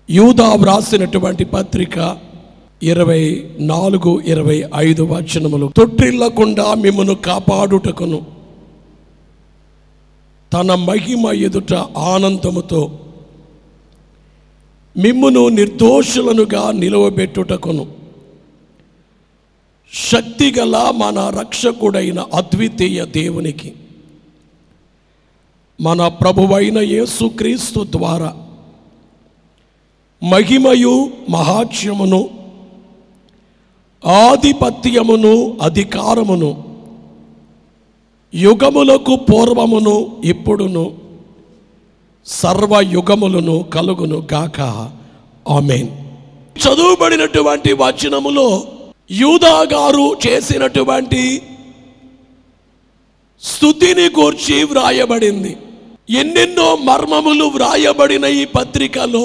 యూదా వ్రాసినటువంటి పత్రిక ఇరవై నాలుగు ఇరవై ఐదు వచనములు తొట్టిల్లకుండా మిమ్మను కాపాడుటకును తన మహిమ ఎదుట ఆనందముతో మిమ్మును నిర్దోషులనుగా నిలవబెట్టుటకును శక్తిగల మన రక్షకుడైన అద్వితీయ దేవునికి మన ప్రభువైన యేసుక్రీస్తు ద్వారా మహిమయు మహాత్యమును ఆధిపత్యమును అధికారమును యుగములకు పూర్వమును ఇప్పుడును సర్వయుగములను కలుగును గాక ఆమెన్ చదువుబడినటువంటి వచనములో యూదా గారు చేసినటువంటి స్థుతిని గూర్చి వ్రాయబడింది ఎన్నెన్నో మర్మములు వ్రాయబడిన ఈ పత్రికలో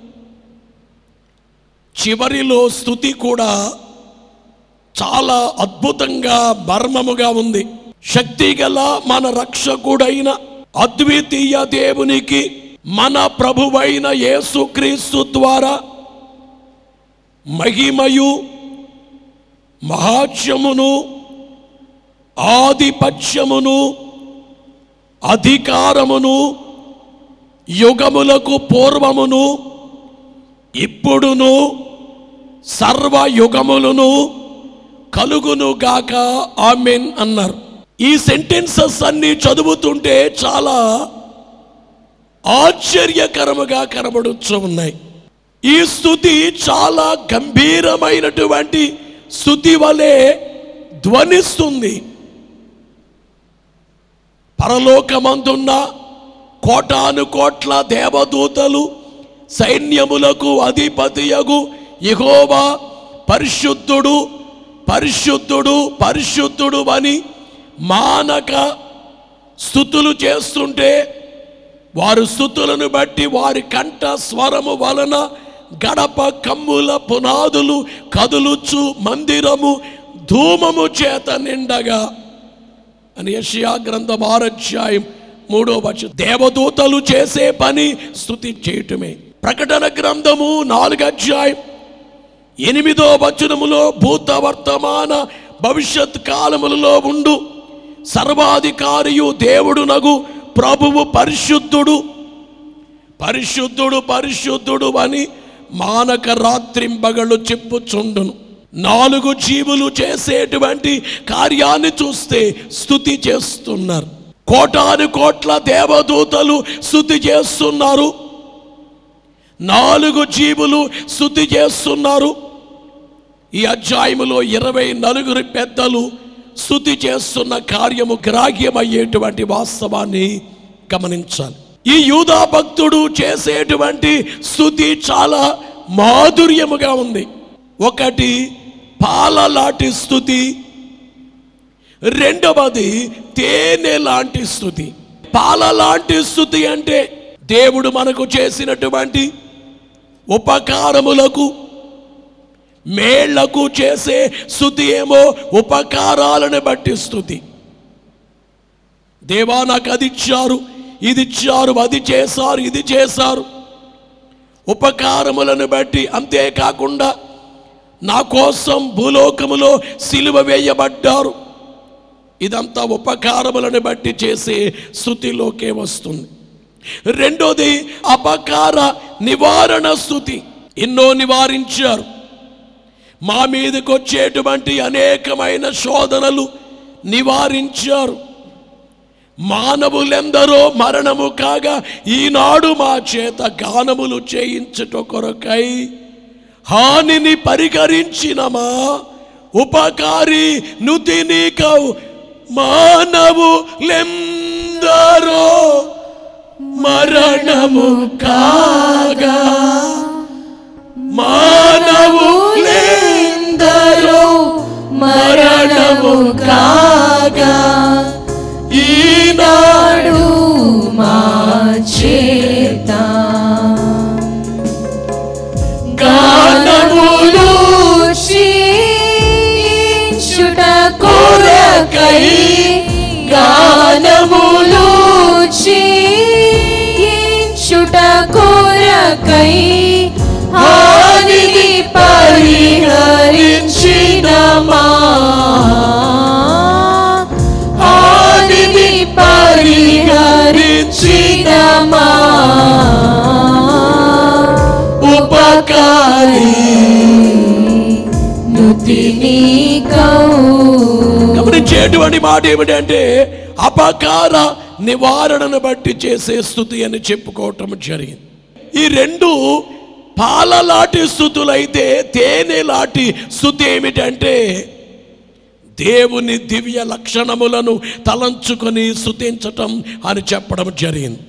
చివరిలో స్థుతి కూడా చాలా అద్భుతంగా మర్మముగా ఉంది శక్తిగల మన రక్షకుడైన అద్వితీయ దేవునికి మన ప్రభువైన యేసుక్రీస్తు ద్వారా మహిమయు మహాత్యమును ఆధిపత్యమును అధికారమును యుగములకు పూర్వమును ఇప్పుడును సర్వయుగములను కలుగును గాక ఆమెన్ అన్నారు ఈ సెంటెన్సెస్ అన్ని చదువుతుంటే చాలా ఆశ్చర్యకరముగా కనబడుతూ ఉన్నాయి ఈ స్థుతి చాలా గంభీరమైనటువంటి స్థుతి వలె ధ్వనిస్తుంది పరలోకమందున్న కోటాను కోట్ల దేవదూతలు సైన్యములకు అధిపతియగు యెహోవా పరిశుద్ధుడు పరిశుద్ధుడు పరిశుద్ధుడు అని మానక స్థుతులు చేస్తుంటే వారు స్థుతులను బట్టి వారి కంఠ స్వరము వలన గడప కమ్ముల పునాదులు కదులుచు మందిరము ధూమము చేత నిండగా అని యెషయా గ్రంథం ఆరధ్యాయం మూడో వచ్చ దేవదూతలు చేసే పని స్థుతి చేయటమే ప్రకటన గ్రంథము నాలుగు అధ్యాయం ఎనిమిదో వచనములో భూత వర్తమాన భవిష్యత్ కాలములలో ఉండు సర్వాధికారియు దేవుడు నగు ప్రభువు పరిశుద్ధుడు పరిశుద్ధుడు పరిశుద్ధుడు అని మానక రాత్రింబగళ్ళు చెప్పుచుండును నాలుగు జీవులు చేసేటువంటి కార్యాన్ని చూస్తే స్థుతి చేస్తున్నారు కోటాను కోట్ల దేవదూతలు స్థుతి చేస్తున్నారు నాలుగు జీవులు స్థుతి చేస్తున్నారు ఈ అధ్యాయములో ఇరవై నలుగురు పెద్దలు స్థుతి చేస్తున్న కార్యము గ్రాహ్యమయ్యేటువంటి వాస్తవాన్ని గమనించాలి ఈ యూదా భక్తుడు చేసేటువంటి స్థుతి చాలా మాధుర్యముగా ఉంది ఒకటి పాల లాంటి స్థుతి రెండవది తేనె లాంటి స్థుతి పాల లాంటి స్థుతి అంటే దేవుడు మనకు చేసినటువంటి ఉపకారములకు మేళ్లకు చేసే స్థుతి ఏమో ఉపకారాలను బట్టి స్థుతి దేవా నాకు అది ఇచ్చారు ఇది ఇచ్చారు అది చేశారు ఇది చేశారు ఉపకారములను బట్టి అంతేకాకుండా నా కోసం భూలోకములో సిలువ వేయబడ్డారు ఇదంతా ఉపకారములను బట్టి చేసే స్థుతిలోకే వస్తుంది రెండోది అపకార నివారణ స్థుతి ఎన్నో నివారించారు మా మీదకి వచ్చేటువంటి అనేకమైన శోధనలు నివారించారు మానవులెందరో మరణము కాగా ఈనాడు మా చేత గానములు చేయించుట కొరకై హానిని పరికరించినమా ఉపకారి నుతిని కౌ మానవులెందరో మరణము కాగా మానవులెందరో మరణము కాగా ఈనాడు నాడు మా చేత గానములు చుట కొరకై గానములు చుట కొరకై స్తుతించిదమా ఉపకారి నుతిని కౌ గమనించేటువంటి మాట ఏమిటంటే అపకార నివారణను బట్టి చేసే స్థుతి అని చెప్పుకోవటం జరిగింది ఈ రెండు పాలలాంటి స్థుతులైతే తేనె లాంటి స్థుతి ఏమిటంటే దేవుని దివ్య లక్షణములను తలంచుకొని స్థుతించటం అని చెప్పడం జరిగింది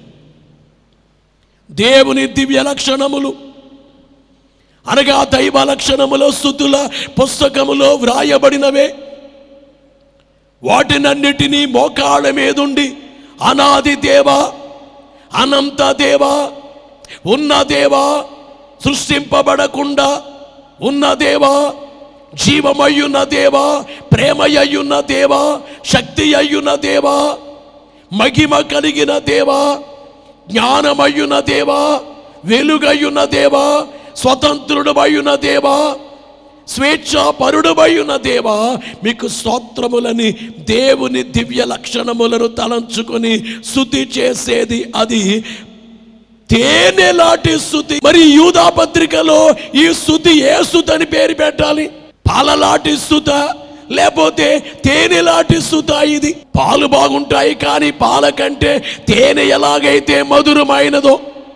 దేవుని దివ్య లక్షణములు అనగా దైవ లక్షణములో స్థుతుల పుస్తకములో వ్రాయబడినవే వాటినన్నిటినీ మోకాళ్ళ మీదుండి అనాది దేవా అనంత దేవా ఉన్న దేవా సృష్టింపబడకుండా ఉన్న దేవా జీవమయ్యున్న దేవా ప్రేమయ్యున్న దేవా శక్తి అయ్యున్న దేవా మహిమ కలిగిన దేవా జ్ఞానమయ్యున్న దేవా వెలుగయ్యున్న దేవా స్వతంత్రుడమయ్యున్న దేవా స్వేచ్ఛాపరుడమయ్యున్న దేవా మీకు స్తోత్రములని దేవుని దివ్య లక్షణములను తలంచుకొని శుద్ధి చేసేది అది తేనె లాంటి స్థుతి మరి యూదా పత్రికలో ఈ స్థుతి ఏ స్థుతి అని పేరు పెట్టాలి పాలలాంటి స్థుత లేకపోతే తేనె లాంటి స్థుత ఇది పాలు బాగుంటాయి కానీ పాల కంటే తేనె ఎలాగైతే మధురమైనదో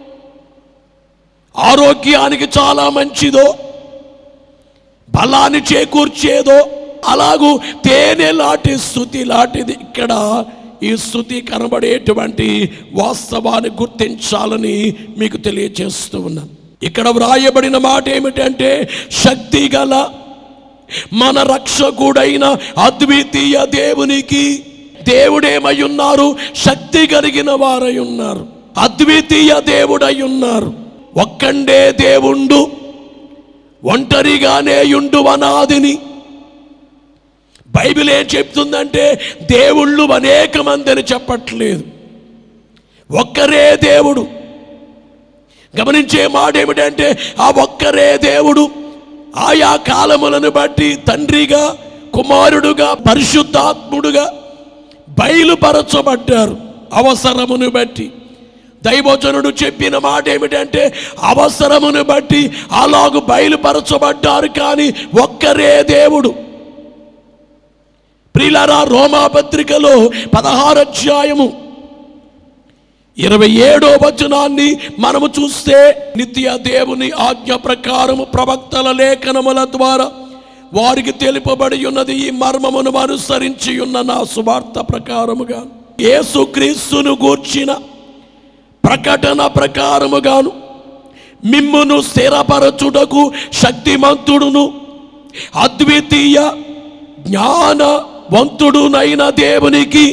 ఆరోగ్యానికి చాలా మంచిదో బలాన్ని చేకూర్చేదో అలాగూ తేనె లాంటి స్థుతి లాంటిది ఇక్కడ ఈ స్థుతి కనబడేటువంటి వాస్తవాన్ని గుర్తించాలని మీకు తెలియజేస్తూ ఉన్నాను ఇక్కడ వ్రాయబడిన మాట ఏమిటంటే శక్తి గల మన రక్షకుడైన అద్వితీయ దేవునికి దేవుడేమై ఉన్నారు శక్తి కలిగిన వారై ఉన్నారు అద్వితీయ దేవుడై ఉన్నారు ఒక్కండే దేవుండు ఒంటరిగానే యుండు అనాదిని బైబిల్ ఏం చెప్తుందంటే దేవుళ్ళు అనేక మంది అని చెప్పట్లేదు ఒక్కరే దేవుడు గమనించే మాట ఏమిటంటే ఆ ఒక్కరే దేవుడు ఆయా కాలములను బట్టి తండ్రిగా కుమారుడుగా పరిశుద్ధాత్ముడుగా బయలుపరచబడ్డారు అవసరమును బట్టి దైవజనుడు చెప్పిన మాట ఏమిటంటే అవసరమును బట్టి అలాగు బయలుపరచబడ్డారు కానీ ఒక్కరే దేవుడు ప్రిలరా రోమా పత్రికలో పదహారు అధ్యాయము ఇరవై ఏడో వచనాన్ని మనము చూస్తే నిత్య దేవుని ఆజ్ఞ ప్రకారము ప్రవక్తల లేఖనముల ద్వారా వారికి తెలుపబడి ఉన్నది ఈ మర్మమును అనుసరించి ఉన్న నా సువార్త ప్రకారముగా యేసుక్రీస్తును గూర్చిన ప్రకటన ప్రకారముగాను మిమ్మును స్థిరపరచుటకు శక్తిమంతుడును అద్వితీయ జ్ఞానవంతుడునైన దేవునికి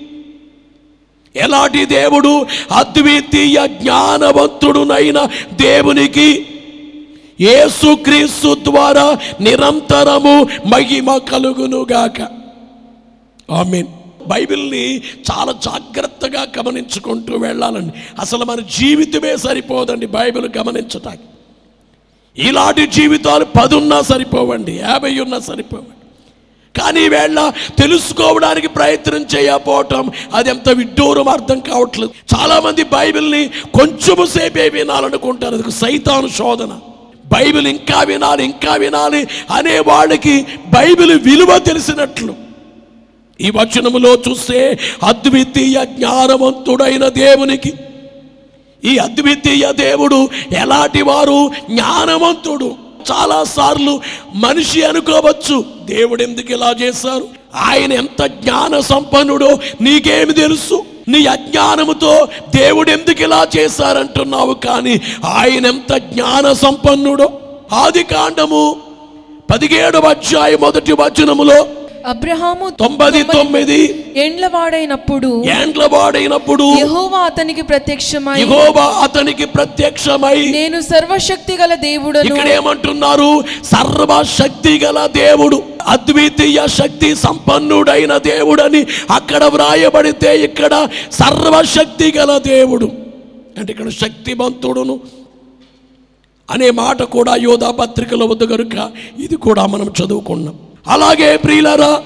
ఎలాంటి దేవుడు అద్వితీయ జ్ఞానవంతుడునైన దేవునికి యేసుక్రీస్తు ద్వారా నిరంతరము మహిమ కలుగునుగాక ఆమీన్ బైబిల్ని చాలా జాగ్రత్తగా గమనించుకుంటూ వెళ్ళాలండి అసలు మన జీవితమే సరిపోదండి బైబిల్ గమనించటానికి ఇలాంటి జీవితాలు పదున్నా సరిపోవండి యాభై ఉన్నా సరిపోవండి కానీ వేళ తెలుసుకోవడానికి ప్రయత్నం చేయకపోవటం అది ఎంత విడ్డూరం అర్థం కావట్లేదు చాలా మంది బైబిల్ని కొంచెము సేపే వినాలనుకుంటారు అది ఒక సైతాను శోధన బైబిల్ ఇంకా వినాలి ఇంకా వినాలి అనే వాళ్ళకి బైబిల్ విలువ తెలిసినట్లు ఈ వచనములో చూస్తే అద్వితీయ జ్ఞానవంతుడైన దేవునికి ఈ అద్వితీయ దేవుడు ఎలాంటి వారు జ్ఞానవంతుడు చాలా సార్లు మనిషి అనుకోవచ్చు దేవుడు ఎందుకు ఇలా చేశారు ఆయన ఎంత జ్ఞాన సంపన్నుడో నీకేమి తెలుసు నీ అజ్ఞానముతో దేవుడు ఎందుకు ఇలా చేశారంటున్నావు కానీ ఆయన ఎంత జ్ఞాన సంపన్నుడో ఆది కాండము పదిహేడవ అధ్యాయం మొదటి వచనములో అబ్రహాము తొంభై తొమ్మిది ఎండ్లవాడైనప్పుడు ఏండ్ల వాడైనప్పుడు యెహోవా అతనికి ప్రత్యక్షమై యెహోవా అతనికి ప్రత్యక్షమై నేను సర్వశక్తి గల దేవుడను ఇక్కడ ఏమంటున్నారు సర్వశక్తి గల దేవుడు అద్వితీయ శక్తి సంపన్నుడైన దేవుడని అక్కడ వ్రాయబడితే ఇక్కడ సర్వశక్తి గల దేవుడు అంటే ఇక్కడ శక్తివంతుడును అనే మాట కూడా యోధా పత్రికలో వద్ద కనుక ఇది కూడా మనం చదువుకున్నాం అలాగే ప్రియులరా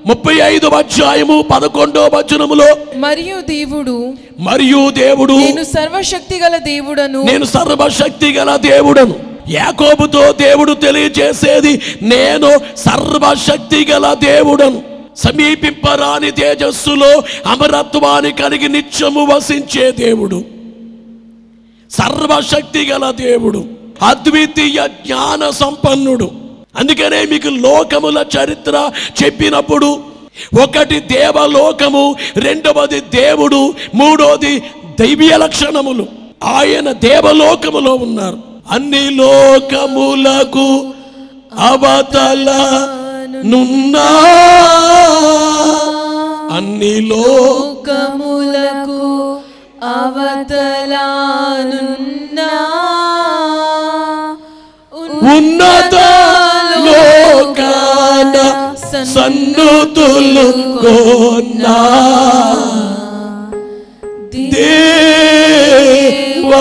ముప్పై ఐదు అధ్యాయము పదకొండో వచనములో మరియు దేవుడు మరియు దేవుడు నేను సర్వశక్తి గల దేవుడను నేను సర్వశక్తి గల దేవుడను యాకోబుతో దేవుడు తెలియజేసేది నేను సర్వశక్తి గల దేవుడను సమీపింపరాని తేజస్సులో అమరత్వాన్ని కలిగి నిత్యము వసించే దేవుడు సర్వశక్తి గల దేవుడు అద్వితీయ జ్ఞాన సంపన్నుడు అందుకనే మీకు లోకముల చరిత్ర చెప్పినప్పుడు ఒకటి దేవలోకము రెండవది దేవుడు మూడోది దైవీయ లక్షణములు ఆయన దేవలోకములో ఉన్నారు అన్ని లోకములకు అవతల నున్నా అన్ని లో లోకములకు అవతలానున్నా ఉన్నత లోకాన సన్నుతులు కొన్నా దేవా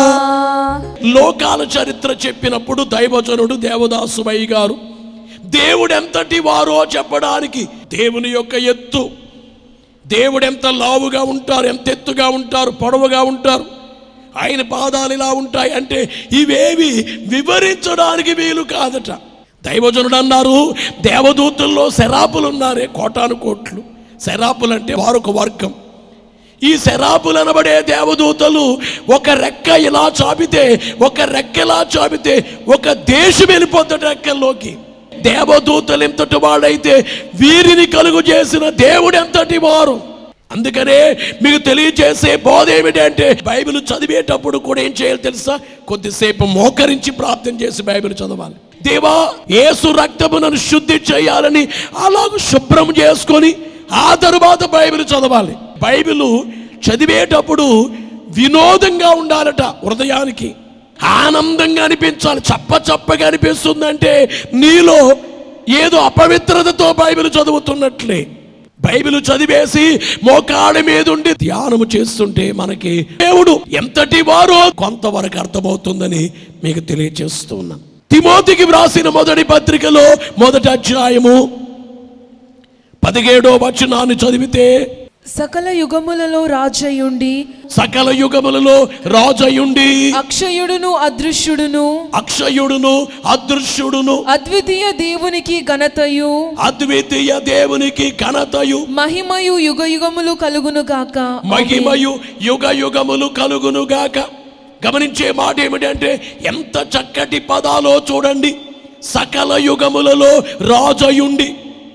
లోకాల చరిత్ర చెప్పినప్పుడు దైవజనుడు దేవదాసుమయ్య గారు దేవుడు ఎంతటి వారో చెప్పడానికి దేవుని యొక్క ఎత్తు దేవుడు ఎంత లావుగా ఉంటారు ఎంత ఎత్తుగా ఉంటారు పొడవుగా ఉంటారు ఆయన పాదాలు ఇలా ఉంటాయి అంటే ఇవేవి వివరించడానికి వీలు కాదట దైవజనుడు అన్నారు దేవదూతుల్లో శరాపులు ఉన్నారే కోటాను కోట్లు శరాపులు అంటే వారొక వర్గం ఈ శరాపులు అనబడే దేవదూతలు ఒక రెక్క ఇలా చాపితే ఒక రెక్క ఇలా చాపితే ఒక దేశం వెళ్ళిపోతాడు రెక్కల్లోకి దేవదూతలు ఎంతటి వాడైతే వీరిని కలుగు చేసిన దేవుడు ఎంతటి వారు అందుకనే మీకు తెలియజేసే బోధ ఏమిటంటే బైబిల్ చదివేటప్పుడు కూడా ఏం చేయాలి తెలుసా కొద్దిసేపు మోకరించి ప్రార్థన చేసి బైబిల్ చదవాలి దేవా ఏసు రక్తము నన్ను శుద్ధి చేయాలని అలాగ శుభ్రం చేసుకొని ఆ తరువాత బైబిల్ చదవాలి బైబిల్ చదివేటప్పుడు వినోదంగా ఉండాలట హృదయానికి ఆనందంగా అనిపించాలి చప్ప చప్పగా అనిపిస్తుందంటే నీలో ఏదో అపవిత్రతతో బైబిల్ చదువుతున్నట్లే బైబిల్ చదివేసి మోకాడి మీద ఉండి ధ్యానము చేస్తుంటే మనకి దేవుడు ఎంతటి వారో కొంతవరకు అర్థమవుతుందని మీకు తెలియజేస్తూ ఉన్నాను తిమోతికి వ్రాసిన మొదటి పత్రికలో మొదటి అధ్యాయము పదిహేడో వచనాన్ని చదివితే సకల యుగములలో రాజయుండి సకల యుగములలో రాజయుండి అక్షయుడును అదృశ్యుడును అక్షయుడును అదృశ్యుడును అద్వితీయ దేవునికి ఘనతయు అద్వితీయ దేవునికి ఘనతయు మహిమయు యుగ యుగములు కలుగును గాక మహిమయు యుగ యుగములు కలుగునుగాక గమనించే మాట ఏమిటంటే ఎంత చక్కటి పదాలో చూడండి సకల యుగములలో రాజయుండి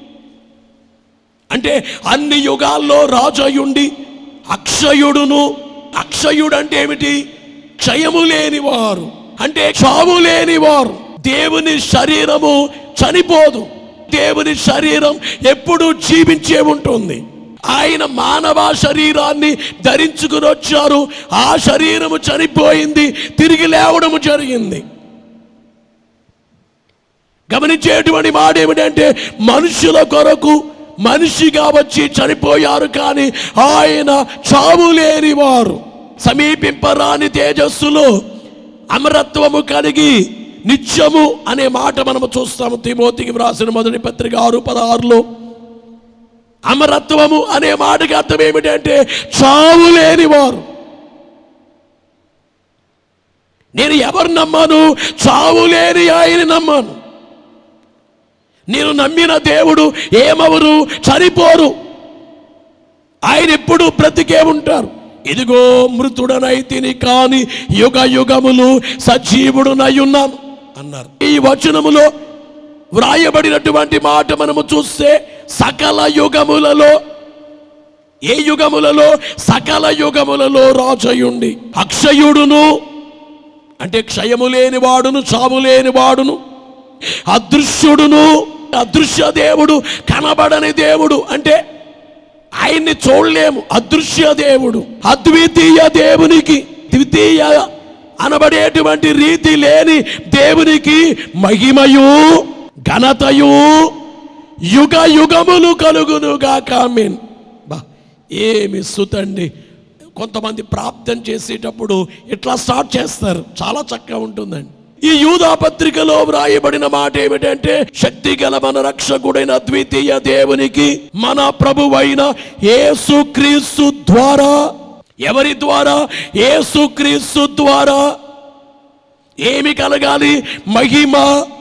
అంటే అన్ని యుగాల్లో రాజయుండి అక్షయుడును అక్షయుడు అంటే ఏమిటి క్షయము లేనివారు అంటే చావు లేనివారు దేవుని శరీరము చనిపోదు దేవుని శరీరం ఎప్పుడూ జీవించే ఉంటుంది ఆయన మానవ శరీరాన్ని ధరించుకుని వచ్చారు ఆ శరీరము చనిపోయింది తిరిగి లేవడము జరిగింది గమనించేటువంటి మాట ఏమిటంటే మనుషుల కొరకు మనిషిగా వచ్చి చనిపోయారు కానీ ఆయన చావు లేని వారు సమీపింపరాని తేజస్సులో అమరత్వము కలిగి నిత్యము అనే మాట మనము చూస్తాము తిమోతికి వ్రాసిన మొదటి పత్రిక ఆరు పదహారులో అమరత్వము అనే మాటకి అర్థం ఏమిటంటే చావు లేని వారు నేను ఎవరు నమ్మాను చావు లేని ఆయన నమ్మాను నేను నమ్మిన దేవుడు ఏమవరు చనిపోరు ఆయన ఎప్పుడు బ్రతికే ఉంటారు ఇదిగో మృతుడనైతిని కాని యుగ యుగములు సజీవుడునై ఉన్నాను అన్నారు ఈ వచనములో వ్రాయబడినటువంటి మాట మనము చూస్తే సకల యుగములలో ఏ యుగములలో సకల యుగములలో రాజయుండి అక్షయుడును అంటే క్షయము లేని వాడును చావు లేని వాడును అదృశ్యుడును అదృశ్య దేవుడు కనబడని దేవుడు అంటే ఆయన్ని చూడలేము అదృశ్య దేవుడు అద్వితీయ దేవునికి ద్వితీయ అనబడేటువంటి రీతి లేని దేవునికి మహిమయు ఘనతయు యుగ యుగములు కలుగునుగాక మీన్ బా ఏమి సుతండి కొంతమంది ప్రార్థన చేసేటప్పుడు ఇట్లా స్టార్ట్ చేస్తారు చాలా చక్కగా ఉంటుందండి ఈ యూదా పత్రికలో వ్రాయబడిన మాట ఏమిటంటే శక్తి గల మన రక్షకుడైన ద్వితీయ దేవునికి మన ప్రభువైన యేసుక్రీస్తు ద్వారా ఎవరి ద్వారా యేసుక్రీస్తు ద్వారా ఏమి కలగాలి మహిమ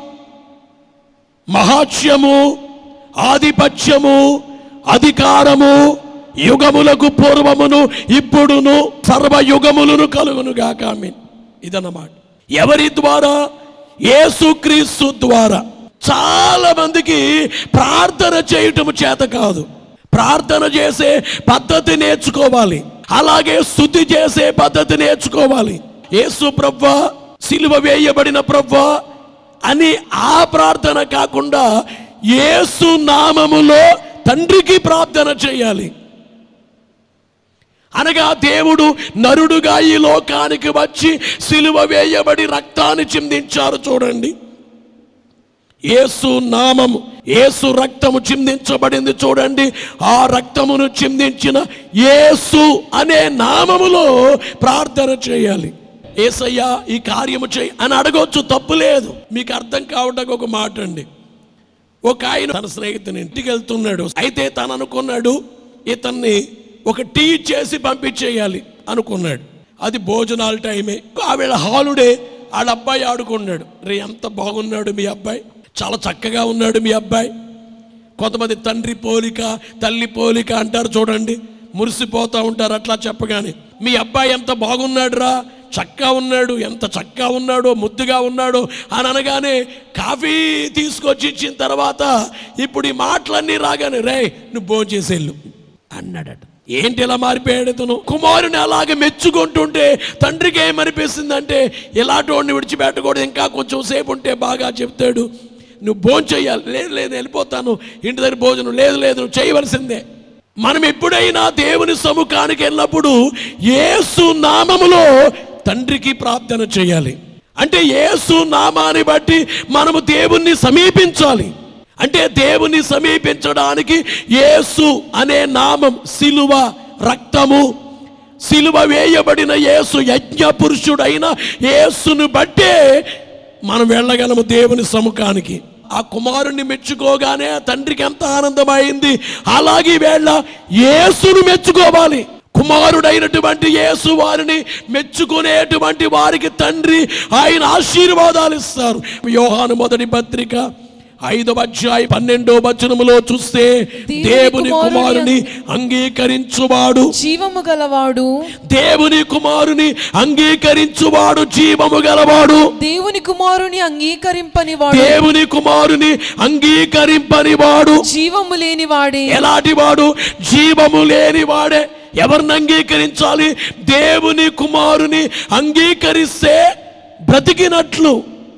మహాత్యము ఆధిపత్యము అధికారము యుగములకు పూర్వమును ఇప్పుడును సర్వయుగములను కలుగును గాక ఆమేన్ ఇదన్నమాట ఎవరి ద్వారా యేసుక్రీస్తు ద్వారా చాలా మందికి ప్రార్థన చేయటం చేత కాదు ప్రార్థన చేసే పద్ధతి నేర్చుకోవాలి అలాగే స్థుతి చేసే పద్ధతి నేర్చుకోవాలి యేసు ప్రవ్వా సిలువ వేయబడిన ప్రవ్వా అని ఆ ప్రార్థన కాకుండా యేసు నామములో తండ్రికి ప్రార్థన చేయాలి అనగా దేవుడు నరుడుగా ఈ లోకానికి వచ్చి సిలువ వేయబడి రక్తాన్ని చిందించారు చూడండి యేసు నామము యేసు రక్తము చిందించబడింది చూడండి ఆ రక్తమును చిందించిన యేసు అనే నామములో ప్రార్థన చేయాలి ఏసయ్యా ఈ కార్యము చేయి అని అడగొచ్చు తప్పు లేదు మీకు అర్థం కావడానికి ఒక మాట అండి ఒక ఆయన తన స్నేహితుని ఇంటికి వెళ్తున్నాడు అయితే తను అనుకున్నాడు ఇతన్ని ఒక టీ చేసి పంపించేయాలి అనుకున్నాడు అది భోజనాల టైమే ఆవిడ హాలుడే వాళ్ళ అబ్బాయి ఆడుకున్నాడు రే ఎంత బాగున్నాడు మీ అబ్బాయి చాలా చక్కగా ఉన్నాడు మీ అబ్బాయి కొంతమంది తండ్రి పోలిక తల్లి పోలిక అంటారు చూడండి మురిసిపోతూ ఉంటారు అట్లా చెప్పగానే మీ అబ్బాయి ఎంత బాగున్నాడు రా చక్కగా ఉన్నాడు ఎంత చక్కగా ఉన్నాడో ముద్దుగా ఉన్నాడో అని అనగానే కాఫీ తీసుకొచ్చి ఇచ్చిన తర్వాత ఇప్పుడు ఈ మాటలన్నీ రాగానే రే నువ్వు భోజనం చేసేళ్ళు అన్నాడట ఏంటి ఇలా మారిపోయాడు ఇతను కుమారుని అలాగే మెచ్చుకుంటుంటే తండ్రికి ఏమనిపిస్తుందంటే ఇలాంటి వాడిని విడిచిపెట్టకూడదు ఇంకా కొంచెం సేపు ఉంటే బాగా చెప్తాడు నువ్వు భోజనం చేయాలి లేదు లేదు వెళ్ళిపోతాను ఇంటి దగ్గర భోజనం లేదు లేదు నువ్వు చేయవలసిందే మనం ఎప్పుడైనా దేవుని సముఖానికి వెళ్ళినప్పుడు యేసు నామములో తండ్రికి ప్రార్థన చేయాలి అంటే యేసు నామాన్ని బట్టి మనము దేవుణ్ణి సమీపించాలి అంటే దేవుని సమీపించడానికి యేసు అనే నామం సిలువ రక్తము సిలువ వేయబడిన యేసు యజ్ఞ పురుషుడైన యేసును బట్టే మనం వెళ్ళగలము దేవుని సముఖానికి ఆ కుమారుణ్ణి మెచ్చుకోగానే ఆ తండ్రికి ఎంత ఆనందమైంది అలాగే వేళ యేసును మెచ్చుకోవాలి కుమారుడైనటువంటి యేసు వారిని మెచ్చుకునేటువంటి వారికి తండ్రి ఆయన ఆశీర్వాదాలు ఇస్తారు యోహాను మొదటి పత్రిక ఐదవ అధ్యాయ పన్నెండో వచనములో చూస్తే దేవుని కుమారుని అంగీకరించువాడు జీవము గలవాడు దేవుని కుమారుని అంగీకరించువాడు జీవము గలవాడు దేవుని కుమారుని అంగీకరింపని వాడు దేవుని కుమారుని అంగీకరింపని వాడు జీవము లేని వాడే ఎలాంటి వాడు జీవము లేని వాడే ఎవరిని అంగీకరించాలి దేవుని కుమారుని అంగీకరిస్తే బ్రతికినట్లు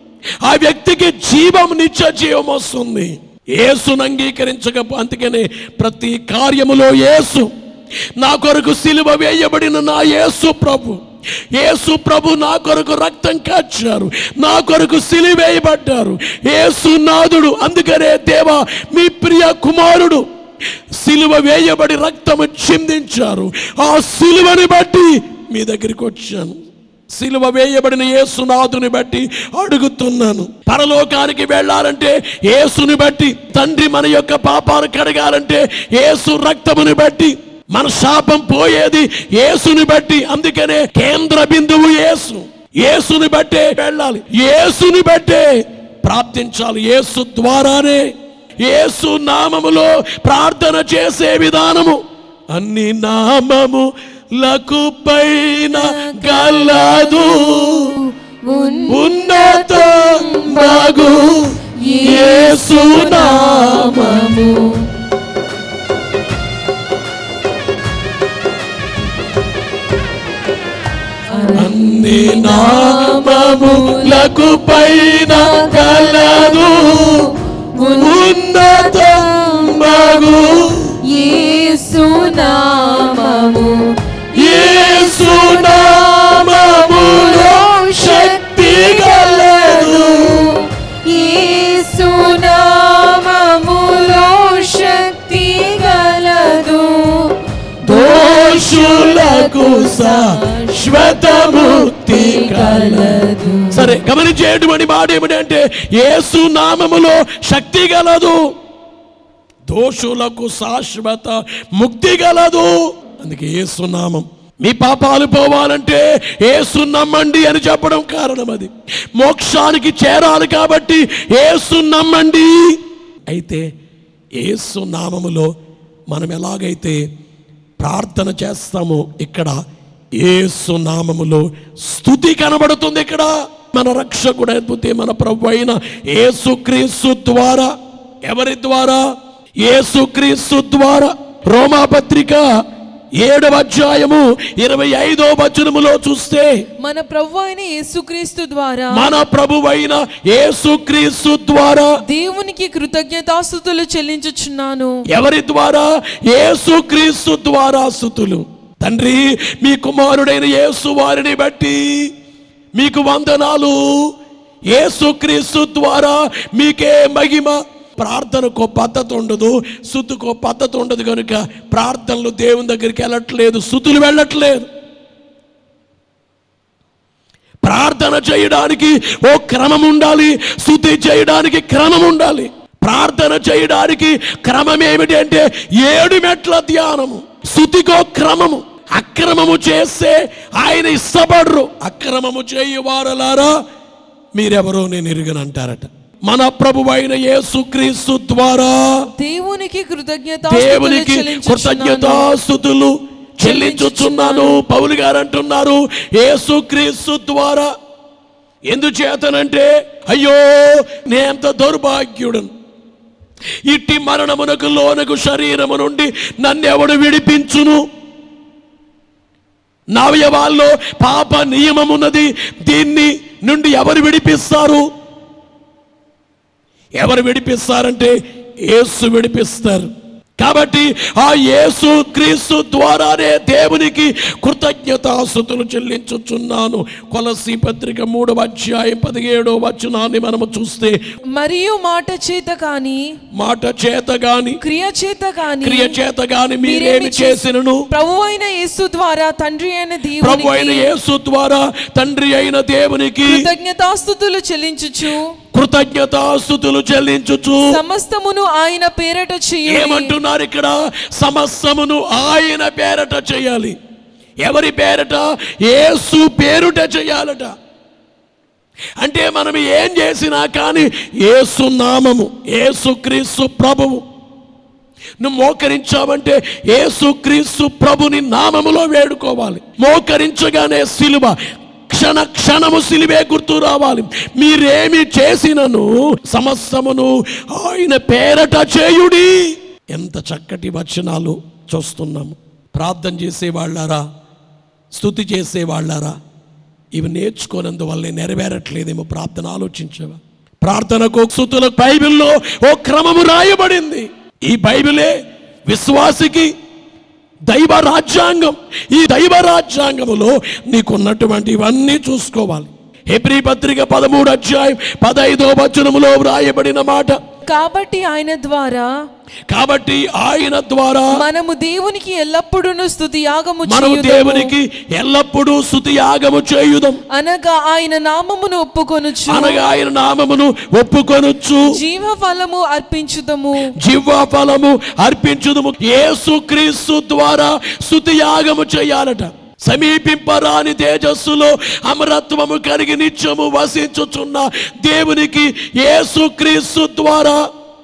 ఆ వ్యక్తికి జీవం నిత్య జీవం వస్తుంది యేసును అంగీకరించక అందుకనే ప్రతి కార్యములో యేసు నా కొరకు సిలువ వేయబడిన నా యేసు ప్రభు యేసు ప్రభు నా కొరకు రక్తం కాచారు నా కొరకు సిలివేయబడ్డారు యేసు నాదుడు అందుకనే దేవా మీ ప్రియ కుమారుడు సిలువ వేయబడి రక్తము చిందించారు ఆ సిలువని బట్టి మీ దగ్గరికి వచ్చాను సిలువ వేయబడిన యేసునాథుని బట్టి అడుగుతున్నాను పరలోకానికి వెళ్ళాలంటే యేసుని బట్టి తండ్రి మన యొక్క పాపాలు కడగాలంటే యేసు రక్తముని బట్టి మన శాపం పోయేది యేసుని బట్టి అందుకనే కేంద్ర బిందువు యేసు యేసుని బట్టే వెళ్ళాలి యేసుని బట్టే ప్రార్థించాలి యేసు ద్వారానే యేసు నామములో ప్రార్థన చేసే విధానము అన్ని నామము లకు పైన గలదు ఉన్నత మగు యేసు నామము అన్ని నామములకు పైన గలదు ఉన్నత మగు యేసునామము యేసు నామములో శక్తి గలదు యేసునామములో శక్తి గలదు దోషులకు శాశ్వత ముక్తి కలదు సరే గమనించేటువంటి మాట ఏమిటంటే యేసు నామములో శక్తి గలదు దోషులకు శాశ్వత ముక్తి గలదు అందుకే యేసు నామం మీ పాపాలు పోవాలంటే యేసు నమ్మండి అని చెప్పడం కారణం అది మోక్షానికి చేరాలి కాబట్టి యేసు నమ్మండి అయితే యేసు నామములో మనం ఎలాగైతే ప్రార్థన చేస్తామో ఇక్కడ యేసు నామములో స్థుతి కనబడుతుంది ఇక్కడ మన రక్షకుడు అద్భుతే మన ప్రభు అయిన యేసుక్రీస్తు ద్వారా ఎవరి ద్వారా యేసుక్రీస్తు ద్వారా రోమాపత్రిక ఏడవ అధ్యాయము ఇరవై ఐదో వచనములో చూస్తే మన ప్రభు అయిన యేసుక్రీస్తు ద్వారా మన ప్రభువైన యేసుక్రీస్తు ద్వారా దేవునికి కృతజ్ఞతాస్థుతులు చెల్లించుచున్నాను ఎవరి ద్వారా యేసుక్రీస్తు ద్వారా స్థుతులు తండ్రి మీ కుమారుడైన యేసు వారిని బట్టి మీకు వందనాలు యేసుక్రీస్తు ద్వారా మీకే మహిమ ప్రార్థనకు పద్ధతి ఉండదు స్థుతుకు పద్ధతి ఉండదు కనుక ప్రార్థనలు దేవుని దగ్గరికి వెళ్ళట్లేదు స్థుతులు వెళ్ళట్లేదు ప్రార్థన చేయడానికి ఓ క్రమం ఉండాలి స్థుతి చేయడానికి క్రమం ఉండాలి ప్రార్థన చేయడానికి క్రమం ఏమిటి అంటే ఏడు మెట్ల ధ్యానము స్థుతికో క్రమము అక్రమము చేస్తే ఆయన ఇష్టపడరు అక్రమము చేయువారలారా మీరెవరో నేను ఎరుగనంటారట మన ప్రభు అయిన యేసుక్రీస్తు ద్వారా దేవునికి కృతజ్ఞత దేవునికి కృతజ్ఞతాస్థుతులు చెల్లించుచున్నాను పౌలు గారు అంటున్నారు యేసుక్రీస్తు ద్వారా ఎందుచేతనంటే అయ్యో నేంత దౌర్భాగ్యుడను ఇట్టి మరణమునకు లోనకు శరీరము నుండి నన్నెవడు విడిపించును నవయవాల్లో పాప నియమమున్నది దీన్ని నుండి ఎవరు విడిపిస్తారు ఎవరు విడిపిస్తారంటే యేసు విడిపిస్తారు కాబట్టి ఆ యేసు క్రీస్తు ద్వారానే దేవునికి కృతజ్ఞతాస్థుతులు చెల్లించుచున్నాను కొలసి పత్రిక మూడవ అధ్యాయం పదిహేడో వచనాన్ని మనము చూస్తే మరియు మాట చేత కాని మాట చేత గాని క్రియ చేత కాని క్రియ చేత గాని మీరేమి చేసినను ప్రభు అయిన యేసు ద్వారా తండ్రి అయిన ప్రభు అయిన దేవునికి యేసు ద్వారా తండ్రి అయిన దేవునికి కృతజ్ఞతాస్థుతులు చెల్లించుచు కృతజ్ఞతాస్థుతులు చెల్లించుచు సమస్తమును ఆయన పేరట చేయుడి ఏమంటున్నారు ఇక్కడ సమస్తమును ఆయన పేరట చేయాలి ఎవరి పేరట యేసు పేరుట చేయాలట అంటే మనం ఏం చేసినా కానీ యేసు నామము యేసు క్రీస్తు ప్రభువు నువ్వు మోకరించావంటే యేసు క్రీస్తు ప్రభుని నామములో వేడుకోవాలి మోకరించగానే సిలువ క్షణ క్షణము సిలువే గుర్తు రావాలి మీరేమి చేసినను సమస్తమును ఆయన పేరట చేయుడి ఎంత చక్కటి వచనాలు చూస్తున్నాము ప్రార్థన చేసేవాళ్ళారా స్థుతి చేసేవాళ్ళారా ఇవి నేర్చుకోనందువల్లే నెరవేరట్లేదేమో ప్రార్థన ఆలోచించవా ప్రార్థనకు స్థుతులకు బైబిల్లో ఓ క్రమము రాయబడింది ఈ బైబిలే విశ్వాసికి దైవ రాజ్యాంగం ఈ దైవ రాజ్యాంగములో నీకున్నటువంటి ఇవన్నీ చూసుకోవాలి హెబ్రీ పత్రిక పదమూడు అధ్యాయం పదైదో వచనములో వ్రాయబడిన మాట కాబట్టి ఆయన ద్వారా కాబట్టి ఆయన ద్వారా మనము దేవునికి ఎల్లప్పుడూ స్తుతి యాగము మనము చేయుదము. దేవునికి ఎల్లప్పుడూ స్థుతి యాగము చేయుదాం అనగా ఆయన నామమును ఒప్పుకొనుచు అనగా ఆయన నామమును ఒప్పుకొనొచ్చు జీవ ఫలము అర్పించుదము జీవ ఫలము అర్పించుదుము యేసుక్రీస్తు ద్వారా స్థుతి యాగము చేయాలట సమీపింపరాని తేజస్సులో అమరత్వము కలిగి నిత్యము వసించుచున్న దేవునికి యేసుక్రీస్తు ద్వారా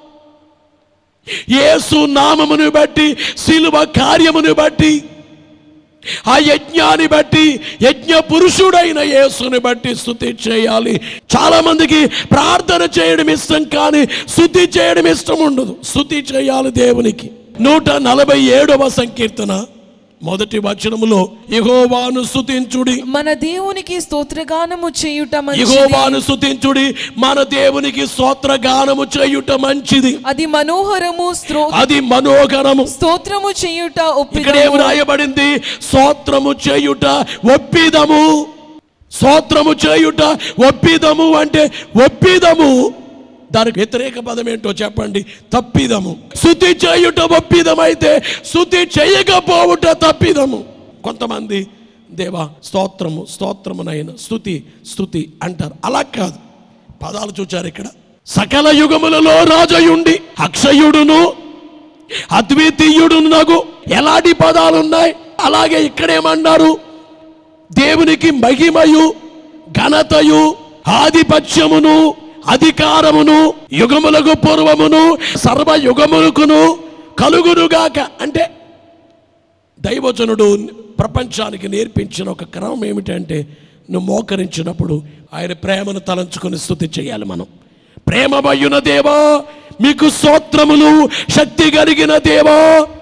యేసు నామమును బట్టి శిలువ కార్యమును బట్టి ఆ యజ్ఞాన్ని బట్టి యజ్ఞ పురుషుడైన యేసుని బట్టి స్థుతి చేయాలి చాలా మందికి ప్రార్థన చేయడం ఇష్టం కానీ స్థుతి చేయడం ఇష్టం ఉండదు స్థుతి చేయాలి దేవునికి నూట నలభై ఏడవ సంకీర్తన మొదటి వచనములో యెహోవాను స్థుతించుడి మన దేవునికి స్తోత్రగానము చేయుట మంచిది యెహోవాను స్థుతించుడి మన దేవునికి స్తోత్రగానము చేయుట మంచిది అది మనోహరము స్త్రో అది మనోహరము స్తోత్రము చేయుట ఇక్కడ ఏమి ఒప్పిదము రాయబడింది స్తోత్రము చేయుట ఒప్పిదము స్తోత్రము చేయుట ఒప్పిదము అంటే ఒప్పిదము దానికి వ్యతిరేక పదం ఏంటో చెప్పండి తప్పిదము శుద్ధి చేయుట ఒప్పిదమైతే శుద్ధి చేయకపోవుట తప్పిదము కొంతమంది దేవా స్తోత్రము స్తోత్రమునైన స్థుతి స్థుతి అంటారు అలా కాదు పదాలు చూచారు ఇక్కడ సకల యుగములలో రాజయుండి అక్షయుడును అద్వితీయుడును నాకు ఎలాంటి పదాలు ఉన్నాయి అలాగే ఇక్కడేమన్నారు దేవునికి మహిమయు ఘనతయు ఆధిపత్యమును అధికారమును యుగములకు పూర్వమును సర్వ యుగములకును కలుగునుగాక అంటే దైవజనుడు ప్రపంచానికి నేర్పించిన ఒక క్రమం ఏమిటంటే నువ్వు మోకరించినప్పుడు ఆయన ప్రేమను తలంచుకొని స్థుతి చేయాలి మనం ప్రేమమయ్యున దేవా మీకు స్తోత్రములు శక్తి కలిగిన దేవా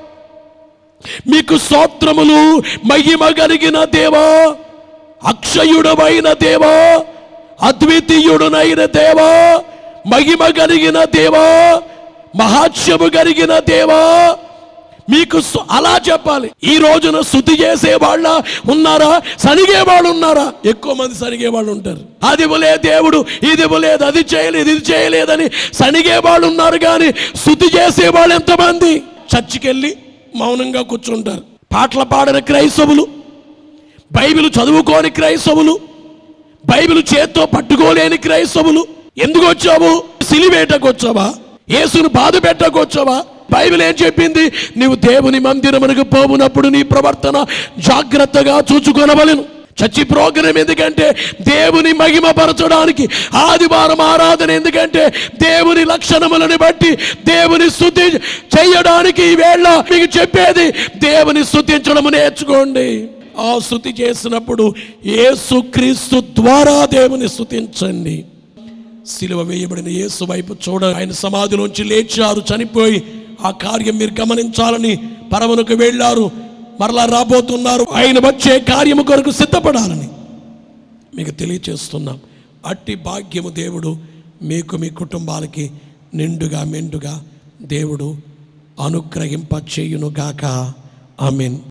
మీకు స్తోత్రములు మహిమ కలిగిన దేవా అక్షయుడమైన దేవా అద్వితీయుడునైన దేవా మహిమ కలిగిన దేవా మహాత్యము కలిగిన దేవా మీకు సు- అలా చెప్పాలి ఈ రోజున శుద్ధి చేసే వాళ్ళ ఉన్నారా సనిగే వాళ్ళు ఉన్నారా ఎక్కువ మంది సనిగే వాళ్ళు ఉంటారు అది ఇవ్వలే దేవుడు ఇది ఇవ్వలేదు అది చేయలేదు ఇది చేయలేదని సనిగే వాళ్ళు ఉన్నారు కానీ శుద్ధి చేసే వాళ్ళు ఎంతమంది చర్చికి వెళ్ళి మౌనంగా కూర్చుంటారు పాటలు పాడని క్రైస్తవులు బైబిల్ చదువుకోని క్రైస్తవులు బైబిల్ చేత్తో పట్టుకోలేని క్రైస్తవులు ఎందుకు వచ్చావు సిలివేటకు వచ్చావా యేసును బాధ పెట్టకు వచ్చావా బైబిల్ ఏం చెప్పింది నీవు దేవుని మందిరమునకు పోవునప్పుడు నీ ప్రవర్తన జాగ్రత్తగా చూచుకొనవలెను చర్చి ప్రోగ్రాం ఎందుకంటే దేవుని మహిమపరచడానికి ఆదివారం ఆరాధన ఎందుకంటే దేవుని లక్షణములను బట్టి దేవుని స్థుతి చేయడానికి ఈ వేళ మీకు చెప్పేది దేవుని స్థుతించడం నేర్చుకోండి ఆ స్థుతి చేసినప్పుడు యేసు క్రీస్తు ద్వారా దేవుని స్థుతించండి సిలువ వేయబడిన యేసు వైపు చూడ ఆయన సమాధిలోంచి లేచారు చనిపోయి ఆ కార్యం మీరు గమనించాలని పరమునకు వెళ్ళారు మరలా రాబోతున్నారు ఆయన వచ్చే కార్యము కొరకు సిద్ధపడాలని మీకు తెలియచేస్తున్నాం అట్టి భాగ్యము దేవుడు మీకు మీ కుటుంబాలకి నిండుగా మెండుగా దేవుడు అనుగ్రహింప చేయునుగాక ఆమెన్